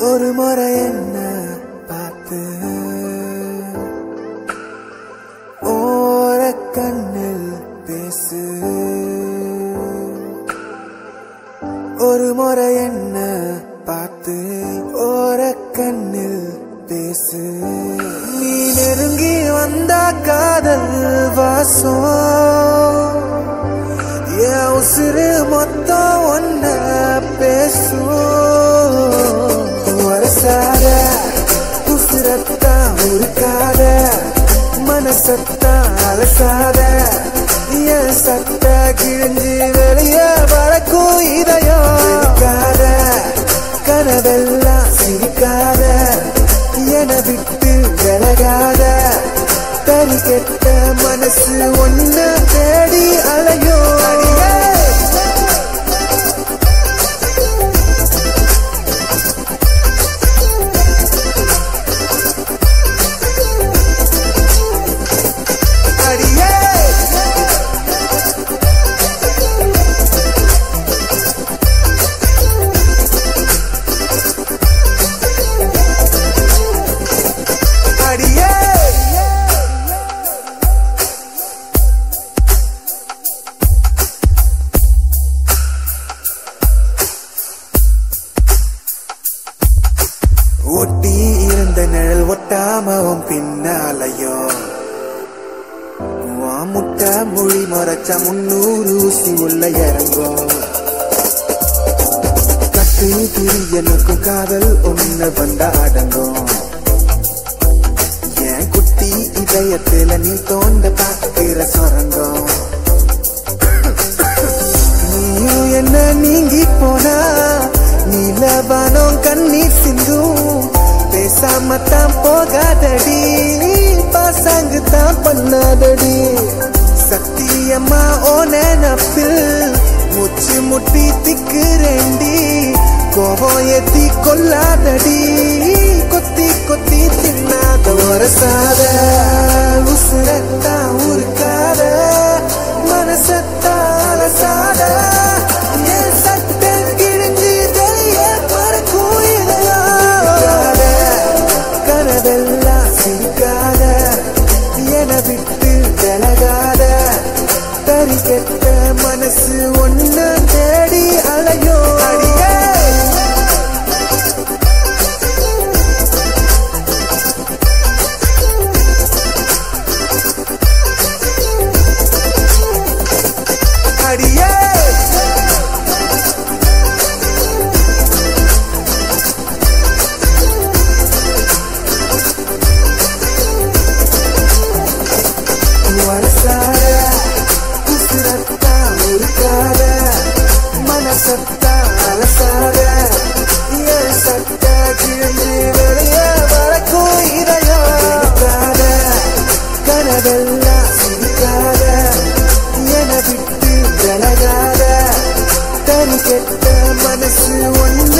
ஒரு முறை என்ன பார்த்து ஓர கண்ணில் பேசு ஒரு முறை என்ன பார்த்து ஓர கண்ணில் பேசு நீ நெருங்கி வந்த காதல் வாசம் என் உசுறு மொத்தம் ஒன்ன பேசும் வரசாத உசுரத்தான் உருக்காத மனசத்தான் அலசாத என் சத்த கிழிஞ்சு வெளிய வளர்க்கும் இதயம் இருக்காத கனவெல்லாம் சிரிக்காத என விட்டு விலகாத தறி கெட்ட மனசு ஒன்ன தேடி அலையும் அடியே அடியே அடியே ஒட்டி இருந்த நிழல் ஒட்டாமவும் பின்னாலையோ வா முட்டை மொழி மறைச்சா முன்னூறு ஊசி உள்ள இறங்கும் கட்டு திரியனுக்கும் காதல் ஒண்ணு வந்தா அடங்கும் என் குட்டி இதயத்துல நீ தோண்ட பார்க்கிற சொரங்கம் நீயும் என்ன நீங்கி போனா நீலவானம் கண்ணீர் சிந்தும் பேசாம தான் போகாதடி பாசாங்கு தான் பண்ணாதடி சத்தியமா ஓ நினப்பில் முச்சு முட்டி திக்குறேண்டி கோபம் ஏத்தி கொல்லாதடி கொத்தி கொத்தி தின்னாத வரசாத உசுரத்தா உருக்காத மனசத்தா அலசாத என் சட்டை கிழிஞ்சு தெரிய பறக்கும் இதயம் கனவெல்லாம் சிரிக்காத என விட்டு விலகாத தறி கெட்ட மனசு ஒன்ன தேடி அலையோ அடியே அடியே வரசாத உசுரத்தா உருக்காத மனசத்தா அலசாத என் சட்ட கிழந்து வெளிய வளர்க்கும் இதயம் இருக்காத கனவெல்லாம் சிரிக்காத என விட்டு விலகாத தனி கெட்ட மனசு ஒன்று